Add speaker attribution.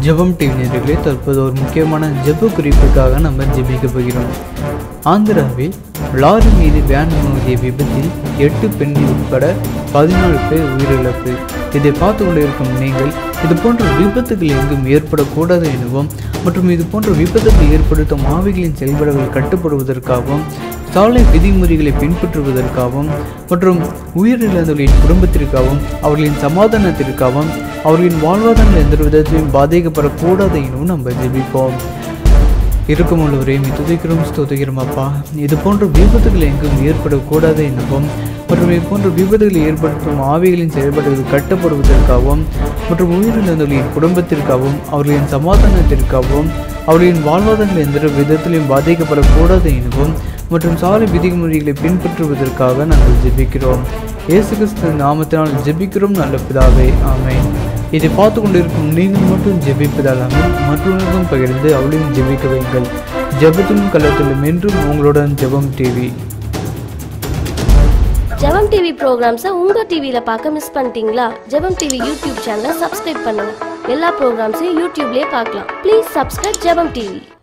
Speaker 1: ஜெபம் டிவி நேயர்களே தற்போது ஒரு முக்கியமான ஜெப குறிப்புக்காக நம்ம ஜெபிக்க போகிறோம் ஆந்திராவில் லாரி மீது வேன் மோதிய விபத்தில் எட்டு பெண்கள் உட்பட பதினாலு பேர் உயிரிழப்பு இதை பார்த்து கொண்டிருக்கும் நீங்கள் இது போன்ற விபத்துகள் எங்கும் ஏற்படக்கூடாது எனவும் மற்றும் இது போன்ற விபத்துகள் ஏற்படுத்தும் ஆவிகளின் செயல்பாடுகள் கட்டுப்படுவதற்காகவும் சாலை விதிமுறைகளை பின்பற்றுவதற்காகவும் மற்றும் உயிரிழந்தவர்களின் குடும்பத்திற்காகவும் அவர்களின் சமாதானத்திற்காகவும் அவர்களின் வாழ்வாதாரங்கள் எந்த விதத்திலும் பாதிக்கப்படக்கூடாது எனவும் நம்ம ஜெபிப்போம் இருக்கும் உள்ளவரையும் துதிக்கிறோம் ஸ்தோதிக்கிறோம் அப்பா இது போன்ற விபத்துகள் எங்கும் ஏற்படக்கூடாது எனவும் மற்றும் இது போன்ற விபத்துகளை ஏற்படுத்தும் ஆவிகளின் செயல்பாடுகள் கட்டப்படுவதற்காகவும் மற்றும் உயிரிழந்தவர்களின் குடும்பத்திற்காகவும் அவர்களின் சமாதானத்திற்காகவும் அவர்களின் வாழ்வாதாரங்கள் எந்த விதத்திலும் பாதிக்கப்படக்கூடாது எனவும் மற்றும் சாலை விதிமுறைகளை பின்பற்றுவதற்காக நாங்கள் ஜெபிக்கிறோம் இயேசு கிறிஸ்து நாமத்தினால் ஜெபிக்கிறோம் நல்ல பிதாவே ஆமென் இதை பார்த்து கொண்டிருக்கும் நீங்கள் மட்டும் ஜெபிப்பதல்லாமல் மற்றவர்களுக்கும் பகிர்ந்து அவளையும் ஜெபிக்க வைங்கள் ஜெபத்திலும் கள்ளத்திலும் என்றும் உங்களுடன் ஜெபம் டிவி
Speaker 2: ஜெபம் டிவி ப்ரோக்ராம்ஸை உங்க டிவியில பார்க்க மிஸ் பண்ணிட்டீங்களா ஜெபம் டிவி யூடியூப் சேனலை சப்ஸ்கிரைப் பண்ணுங்க எல்லா ப்ரோக்ராம்ஸையும் யூடியூப்லயே பார்க்கலாம் ப்ளீஸ் சப்ஸ்கிரைப் ஜெபம் டிவி